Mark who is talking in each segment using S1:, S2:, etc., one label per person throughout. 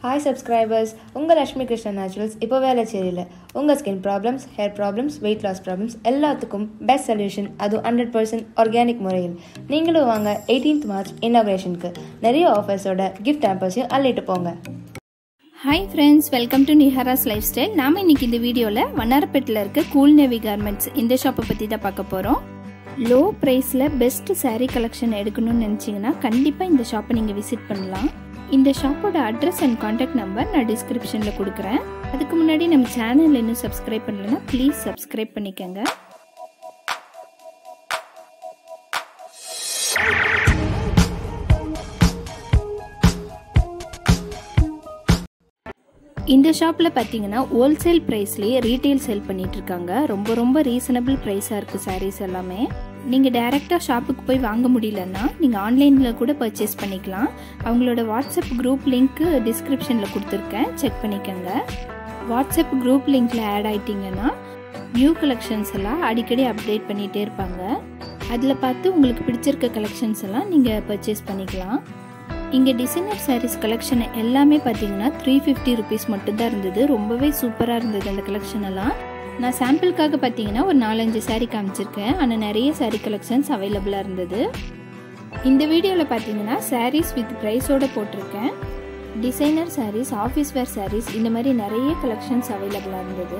S1: hi subscribers உங்கள் Lakshmi Krishnan naturals இப்போ வேலைச்சேரியில் உங்கள் skin problems hair problems weight loss problems எல்லாத்துக்கும் பெஸ்ட் சொல்யூஷன் அதுவும் ஹண்ட்ரட் பர்சன்ட் ஆர்கானிக் முறையில் நீங்களும் வாங்க எயிட்டீன்த் மார்ச் இனாக்ரேஷனுக்கு நிறைய ஆஃபர்ஸோட கிஃப்ட் ஆம்பர்ஸையும் அள்ளிட்டு போங்க
S2: hi friends welcome to Nihara's lifestyle நாம் இன்னைக்கு இந்த வீடியோவில் வண்ணாரப்பேட்டில் இருக்க கூல் நேவி கார்மெண்ட்ஸ் இந்த ஷாப்பை பற்றி தான் பார்க்க போகிறோம் லோ ப்ரைஸில் பெஸ்ட் saree கலெக்ஷன் எடுக்கணும்னு நினச்சிங்கன்னா கண்டிப்பாக இந்த ஷாப்பை நீங்கள் விசிட் பண்ணலாம் இந்த ஷாப்போட அட்ரஸ் அண்ட் காண்டாக்ட் நம்பர் நான் டிஸ்கிரிப்ஷனில் கொடுக்குறேன் அதுக்கு முன்னாடி நம்ம சேனல் இன்னும் சப்ஸ்கிரைப் பண்ணலைன்னா ப்ளீஸ் சப்ஸ்கிரைப் பண்ணிக்கோங்க இந்த ஷாப்பில் பார்த்தீங்கன்னா ஹோல்சேல் ப்ரைஸ்லேயே ரீட்டைல் சேல் பண்ணிட்டு இருக்காங்க ரொம்ப ரொம்ப ரீசனபிள் ப்ரைஸாக இருக்குது சாரீஸ் எல்லாமே நீங்கள் டைரெக்டாக ஷாப்புக்கு போய் வாங்க முடியலன்னா நீங்கள் ஆன்லைனில் கூட பர்ச்சேஸ் பண்ணிக்கலாம் அவங்களோட வாட்ஸ்அப் குரூப் லிங்க்கு டிஸ்கிரிப்ஷனில் கொடுத்துருக்கேன் செக் பண்ணிக்கோங்க வாட்ஸ்அப் குரூப் லிங்க்கில் ஆட் ஆயிட்டீங்கன்னா நியூ கலெக்ஷன்ஸ் எல்லாம் அடிக்கடி அப்டேட் பண்ணிகிட்டே இருப்பாங்க அதில் பார்த்து உங்களுக்கு பிடிச்சிருக்க கலெக்ஷன்ஸ் எல்லாம் நீங்கள் பர்ச்சேஸ் பண்ணிக்கலாம் இங்கே டிசைனர் சாரீஸ் கலெக்ஷன் எல்லாமே பார்த்தீங்கன்னா த்ரீ ஃபிஃப்டி ருபீஸ் மட்டும்தான் இருந்தது ரொம்பவே சூப்பராக இருந்தது அந்த கலெக்ஷன் எல்லாம் நான் சாம்பிளுக்காக பார்த்தீங்கன்னா ஒரு நாலஞ்சு சாரீ காமிச்சிருக்கேன் ஆனால் நிறைய சாரீ கலெக்ஷன்ஸ் அவைலபிளாக இருந்தது இந்த வீடியோவில் பார்த்தீங்கன்னா சாரீஸ் வித் ப்ரைஸோடு போட்டிருக்கேன் designer sarees office wear sarees இந்த மாதிரி நிறைய கலெக்ஷன்ஸ் அவைலபிளாக இருந்தது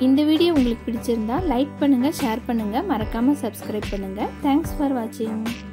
S2: இந்த வீடியோ உங்களுக்கு பிடிச்சிருந்தா லைக் பண்ணுங்கள் ஷேர் பண்ணுங்கள் மறக்காமல் சப்ஸ்கிரைப் பண்ணுங்கள் தேங்க்ஸ் ஃபார் வாட்சிங்